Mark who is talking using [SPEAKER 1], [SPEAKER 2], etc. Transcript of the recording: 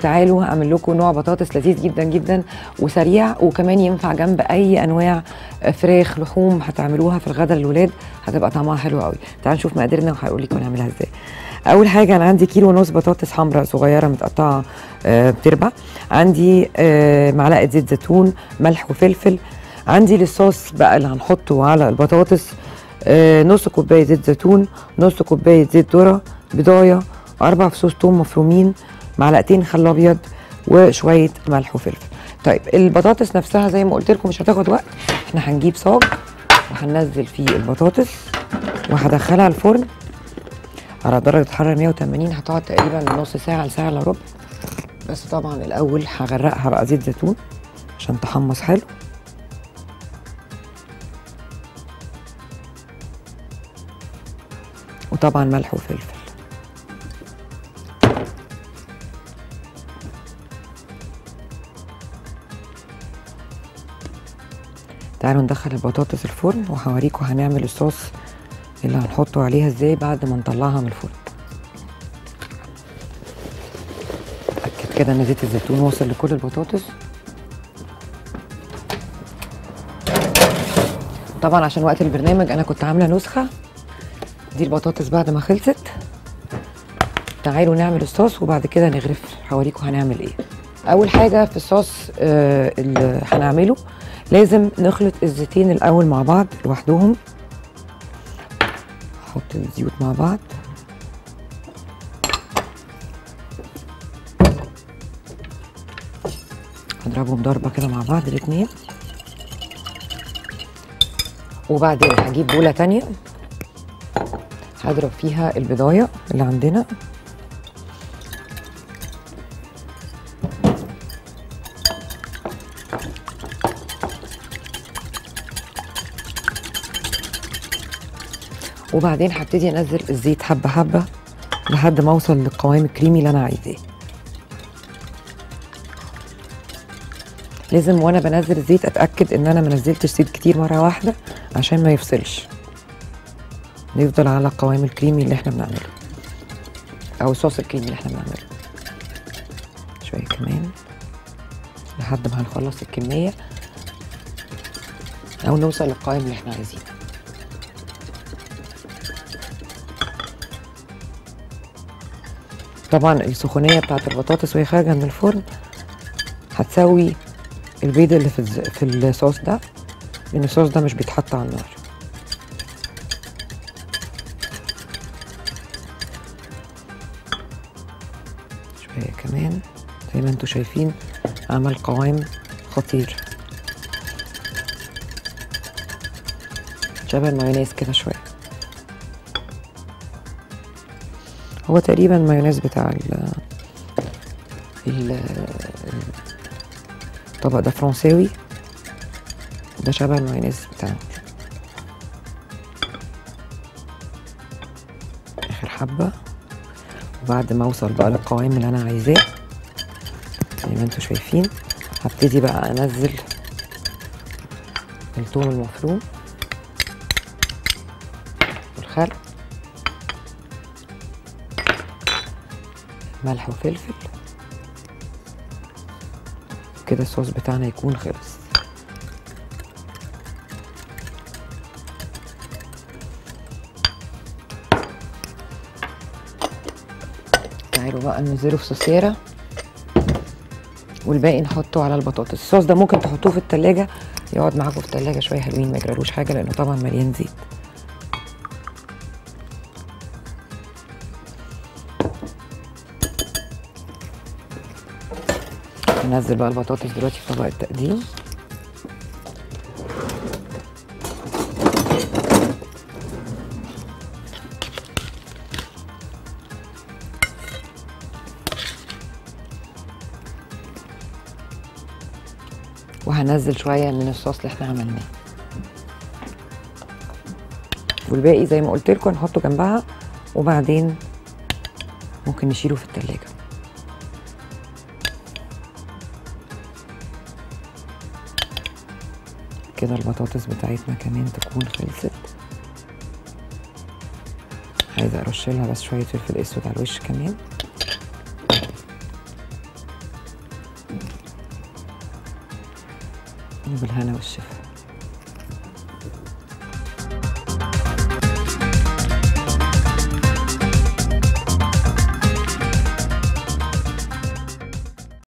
[SPEAKER 1] تعالوا اعمل لكم نوع بطاطس لذيذ جدا جدا وسريع وكمان ينفع جنب اي انواع فراخ لحوم هتعملوها في الغدا للولاد هتبقى طعمها حلو قوي تعالوا نشوف مقاديرنا وهقول لكم نعملها ازاي اول حاجه انا عندي كيلو ونص بطاطس حمراء صغيره متقطعه آه، بتربع عندي آه، معلقه زيت زيتون ملح وفلفل عندي للصوص بقى اللي هنحطه على البطاطس آه، نص كوبايه زيت زيتون نص كوبايه زيت ذره بضايه اربع فصوص ثوم مفرومين معلقتين خل ابيض وشويه ملح وفلفل طيب البطاطس نفسها زي ما قلت لكم مش هتاخد وقت احنا هنجيب صاج وهننزل فيه البطاطس وهدخلها الفرن على درجه حراره 180 هتقعد تقريبا نص ساعه لساعه الا ربع بس طبعا الاول هغرقها بقى زيت زيتون عشان تحمص حلو وطبعا ملح وفلفل تعالوا ندخل البطاطس الفرن وهوريكم هنعمل الصوص اللي هنحطه عليها ازاي بعد ما نطلعها من الفرن اتاكد كده ان زيت الزيتون واصل لكل البطاطس طبعا عشان وقت البرنامج انا كنت عامله نسخه دي البطاطس بعد ما خلصت تعالوا نعمل الصوص وبعد كده نغرف هوريكم هنعمل ايه اول حاجه في الصوص آه اللي هنعمله لازم نخلط الزيتين الاول مع بعض لوحدهم نحط الزيوت مع بعض هضربهم ضربه كده مع بعض الاتنين وبعدين هجيب بوله تانية هضرب فيها البضايه اللي عندنا وبعدين هبتدي انزل الزيت حبه حبه لحد ما اوصل للقوام الكريمي اللي انا عايزاه لازم وانا بنزل الزيت اتاكد ان انا ما نزلتش زيت كتير مره واحده عشان ما يفصلش نفضل على القوام الكريمي اللي احنا بنعمله او الصوص الكريمي اللي احنا بنعمله شويه كمان لحد ما هنخلص الكميه او نوصل للقوام اللي احنا عايزينه طبعا السخونيه بتاعت البطاطس وهي خارجه من الفرن هتسوي البيض اللي في الز... في الصوص ده لان الصوص ده مش بيتحط على النار شويه كمان زي ما انتم شايفين عمل قوام خطير شبه المايونيز كده شويه هو تقريبا مايونيز بتاع ال ال الطبق ده فرنساوي ده شبه المايونيز بتاعنا اخر حبه وبعد ما اوصل بقى للقوام اللي انا عايزاه زي ما انتم شايفين هبتدي بقى انزل الثوم المفروم والخل ملح وفلفل كده الصوص بتاعنا يكون خلص تعالوا بقى ننزله في صوصيره والباقي نحطه على البطاطس الصوص ده ممكن تحطوه في التلاجة يقعد معاكم في التلاجة شوية حلوين ما يجرالوش حاجة لأنه طبعا مليان زيت ننزل بقى البطاطس دلوقتي في طبق التقديم وهنزل شويه من الصوص اللي احنا عملناه والباقي زي ما قلت لكم نحطه جنبها وبعدين ممكن نشيله في التلاجة كده البطاطس بتاعتنا كمان تكون خلصت عايزه ارش لها بس شويه فلفل اسود على الوش كمان بالهنا والشفا